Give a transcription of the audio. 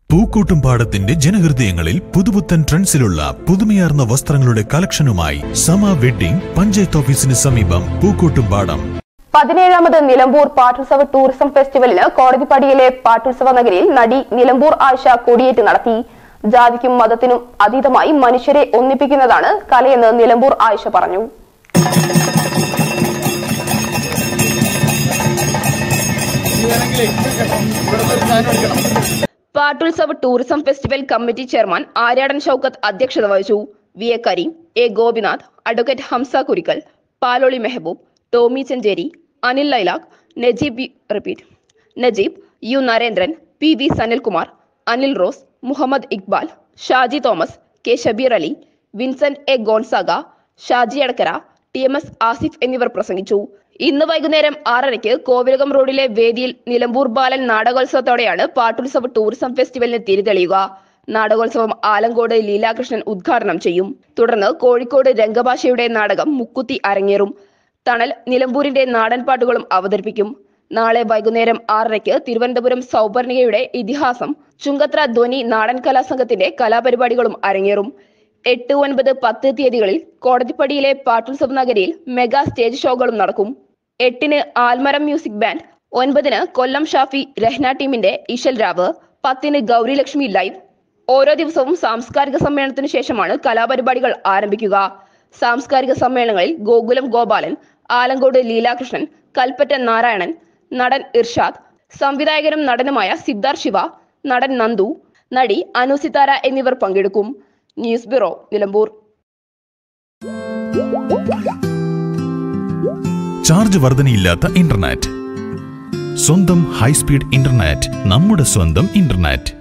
പൂക്കോട്ടുംപാടത്തിന്റെ ജനഹൃദയങ്ങളിൽ പുതുപുത്തൻ ട്രെൻഡ്സിലുള്ള പുതുമയാർന്ന വസ്ത്രങ്ങളുടെ കളക്ഷനുമായി സമ വെഡ്ഡിംഗ് പഞ്ചായത്ത് ഓഫീസിന് സമീപം പൂക്കോട്ടുംപാടം പതിനേഴാമത് നിലമ്പൂർ പാട്ടുത്സവ ടൂറിസം ഫെസ്റ്റിവലിന് കോടതിപ്പടിയിലെ പാട്ടുത്സവ നഗരിയിൽ നടി നിലമ്പൂർ ആഴ്ച കൊടിയേറ്റ് നടത്തി ജാതിക്കും മതത്തിനും അതീതമായി മനുഷ്യരെ ഒന്നിപ്പിക്കുന്നതാണ് കലയെന്ന് നിലമ്പൂർ ആയിഷ പറഞ്ഞു പാട്ടുത്സവ tourism festival committee chairman Aryadan Shoukath അധ്യക്ഷത വഹിച്ചു V A Kareem A Gopinath advocate Hamza Kurikkal Paloli Mehaboob Tommy Chencheri Anil Lailakh Najeeb U- repeat Najeeb U Narendran P V Sanilkumar Anil Rose Muhammad Iqbal Shaji Thomas K Shabeer Ali Vincent A Gonzaga Shaji Adakkara T M S Asif എന്നിവർ പ്രസംഗിച്ചു ഇന്ന് വൈകുന്നേരം ആറരയ്ക്ക് കോവിലകം റോഡിലെ വേദിയിൽ നിലമ്പൂർ ബാലൻ നാടകോത്സവത്തോടെയാണ് പാട്ടുത്സവ ടൂറിസം ഫെസ്റ്റിവലിന് തിരിതെളിയുക നാടകോത്സവം ആലങ്കോട് ലീലാകൃഷ്ണൻ ഉദ്ഘാടനം ചെയ്യും തുടർന്ന് കോഴിക്കോട് രംഗഭാഷയുടെ നാടകം മുക്കുത്തി അരങ്ങേറും തണൽ നിലമ്പൂരിന്റെ നാടൻ പാട്ടുകളും അവതരിപ്പിക്കും നാളെ വൈകുന്നേരം ആറരയ്ക്ക് തിരുവനന്തപുരം സൗപർണികയുടെ ഇതിഹാസം ചുങ്കത്ര ധ്വനി നാടൻ കലാസംഘത്തിന്റെ കലാപരിപാടികളും അരങ്ങേറും എട്ട് ഒൻപത് പത്ത് തീയതികളിൽ കോടതിപ്പടിയിലെ പാട്ടുത്സവ നഗരിയിൽ മെഗാ സ്റ്റേജ് ഷോകളും നടക്കും എട്ടിന് ആൽമരം മ്യൂസിക് ബാൻഡ് ഒൻപതിന് കൊല്ലം ഷാഫി രഹ്ന ടീമിന്റെ ഇശൽ രാവ് പത്തിന് ഗൗരിലക്ഷ്മി ലൈവ് ഓരോ ദിവസവും സാംസ്കാരിക സമ്മേളനത്തിനു ശേഷമാണ് കലാപരിപാടികൾ ആരംഭിക്കുക സാംസ്കാരിക സമ്മേളനങ്ങളിൽ ഗോകുലം ഗോപാലൻ ആലങ്കോട് ലീലാകൃഷ്ണൻ കൽപ്പറ്റ നാരായണൻ നടൻ ഇർഷാദ് സംവിധായകനും നടനുമായ സിദ്ധാർത്ഥ് ശിവ നടൻ നന്ദു നടി അനുസിതാര എന്നിവർ പങ്കെടുക്കും ന്യൂസ് ബ്യൂറോ നിലമ്പൂർ ചാർജ് വർധനയില്ലാത്ത ഇന്റർനെറ്റ് സ്വന്തം ഹൈസ്പീഡ് ഇന്റർനെറ്റ് നമ്മുടെ സ്വന്തം ഇന്റർനെറ്റ്